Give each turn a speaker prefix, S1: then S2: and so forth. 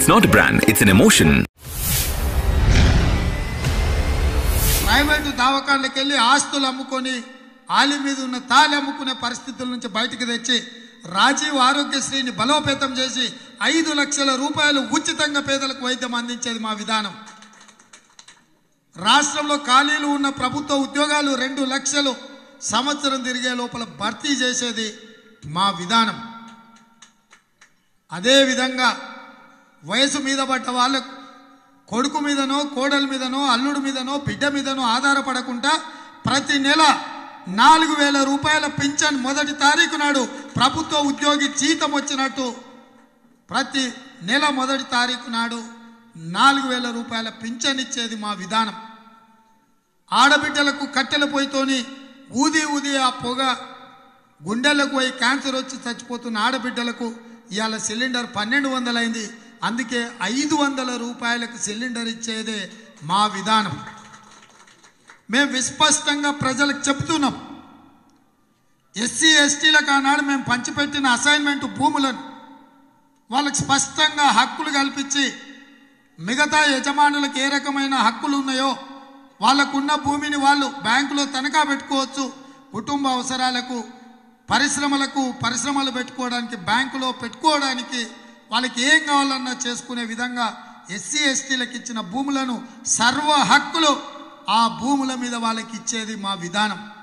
S1: It's not a brand, it's an emotion.
S2: Private దవాఖాన్లకు వెళ్ళి ఆస్తులు అమ్ముకొని ఆలి మీద ఉన్న తాలి అమ్ముకునే పరిస్థితుల నుంచి బయటకు తెచ్చి రాజీవ్ ఆరోగ్యశ్రీని బలోపేతం చేసి ఐదు లక్షల రూపాయలు ఉచితంగా పేదలకు వైద్యం అందించేది మా విధానం రాష్ట్రంలో ఖాళీలు ఉన్న ప్రభుత్వ ఉద్యోగాలు రెండు లక్షలు సంవత్సరం తిరిగే లోపల భర్తీ చేసేది మా విధానం అదేవిధంగా వయసు మీద పడ్డ వాళ్ళకు కొడుకు మీదనో కోడల మీదనో అల్లుడి మీదనో బిడ్డ మీదనో ఆధారపడకుండా ప్రతి నెల నాలుగు వేల రూపాయల పింఛన్ మొదటి తారీఖు నాడు ప్రభుత్వ ఉద్యోగి జీతం వచ్చినట్టు ప్రతి నెల మొదటి తారీఖు నాడు నాలుగు వేల రూపాయల పింఛన్ ఇచ్చేది మా విధానం ఆడబిడ్డలకు కట్టెల పొయ్యితోని ఊది ఊది ఆ పొగ గుండెలకు పోయి క్యాన్సర్ వచ్చి చచ్చిపోతున్న ఆడబిడ్డలకు ఇవాళ సిలిండర్ పన్నెండు వందలైంది అందుకే ఐదు వందల రూపాయలకు సిలిండర్ ఇచ్చేదే మా విధానం మేము విస్పష్టంగా ప్రజలకు చెప్తున్నాం ఎస్సీ ఎస్టీలకు ఆనాడు మేము పంచిపెట్టిన అసైన్మెంట్ భూములను వాళ్ళకి స్పష్టంగా హక్కులు కల్పించి మిగతా యజమానులకు ఏ రకమైన హక్కులు ఉన్నాయో వాళ్ళకున్న భూమిని వాళ్ళు బ్యాంకులో తనఖా పెట్టుకోవచ్చు కుటుంబ అవసరాలకు పరిశ్రమలకు పరిశ్రమలు పెట్టుకోవడానికి బ్యాంకులో పెట్టుకోవడానికి వాళ్ళకి ఏం కావాలన్నా చేసుకునే విధంగా ఎస్సీ ఎస్టీలకు ఇచ్చిన భూములను సర్వ హక్కులు ఆ భూముల మీద వాళ్ళకి ఇచ్చేది మా విధానం